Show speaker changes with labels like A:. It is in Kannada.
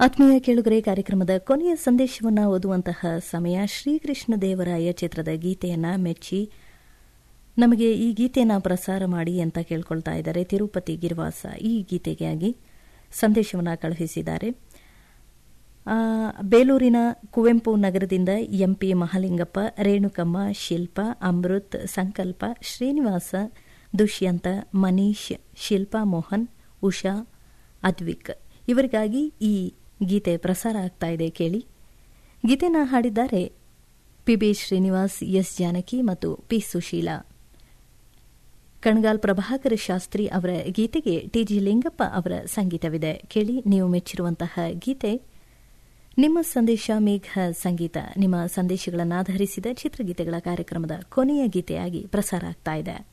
A: ಆತ್ಮೀಯ ಕೇಳುಗರೆ ಕಾರ್ಯಕ್ರಮದ ಕೊನೆಯ ಸಂದೇಶವನ್ನು ಓದುವಂತಹ ಸಮಯ ಶ್ರೀಕೃಷ್ಣ ದೇವರಾಯ ಚಿತ್ರದ ಗೀತೆಯನ್ನ ಮೆಚ್ಚಿ ನಮಗೆ ಈ ಗೀತೆಯನ್ನು ಪ್ರಸಾರ ಮಾಡಿ ಅಂತ ಕೇಳ್ಕೊಳ್ತಾ ಇದ್ದಾರೆ ತಿರುಪತಿ ಗಿರ್ವಾಸ ಈ ಗೀತೆಗಾಗಿ ಸಂದೇಶವನ್ನು ಕಳುಹಿಸಿದ್ದಾರೆ ಆ, ಬೇಲೂರಿನ ಕುವೆಂಪು ನಗರದಿಂದ ಎಂಪಿ ಮಹಾಲಿಂಗಪ್ಪ ರೇಣುಕಮ್ಮ ಶಿಲ್ಪ ಅಮೃತ್ ಸಂಕಲ್ಪ ಶ್ರೀನಿವಾಸ ದುಷ್ಯಂತ ಮನೀಶ್ ಶಿಲ್ಪಾ ಮೋಹನ್ ಉಷಾ ಅದ್ವಿಕ್ ಇವರಿಗಾಗಿ ಈ ಗೀತೆ ಪ್ರಸಾರ ಆಗ್ತಾ ಇದೆ ಕೇಳಿ ಗೀತೆನ ಹಾಡಿದ್ದಾರೆ ಪಿಬಿ ಶ್ರೀನಿವಾಸ್ ಎಸ್ ಜಾನಕಿ ಮತ್ತು ಪಿ ಸುಶೀಲಾ ಕಣಗಾಲ್ ಪ್ರಭಾಕರ ಶಾಸ್ತ್ರಿ ಅವರ ಗೀತೆಗೆ ಟಿಜಿ ಲಿಂಗಪ್ಪ ಅವರ ಸಂಗೀತವಿದೆ ಕೇಳಿ ನೀವು ಮೆಚ್ಚಿರುವಂತಹ ಗೀತೆ ನಿಮ್ಮ ಸಂದೇಶ ಮೇಘ ಸಂಗೀತ ನಿಮ್ಮ ಸಂದೇಶಗಳನ್ನು ಆಧರಿಸಿದ ಚಿತ್ರಗೀತೆಗಳ ಕಾರ್ಯಕ್ರಮದ ಕೊನೆಯ ಗೀತೆಯಾಗಿ ಪ್ರಸಾರ ಆಗ್ತಾ ಇದೆ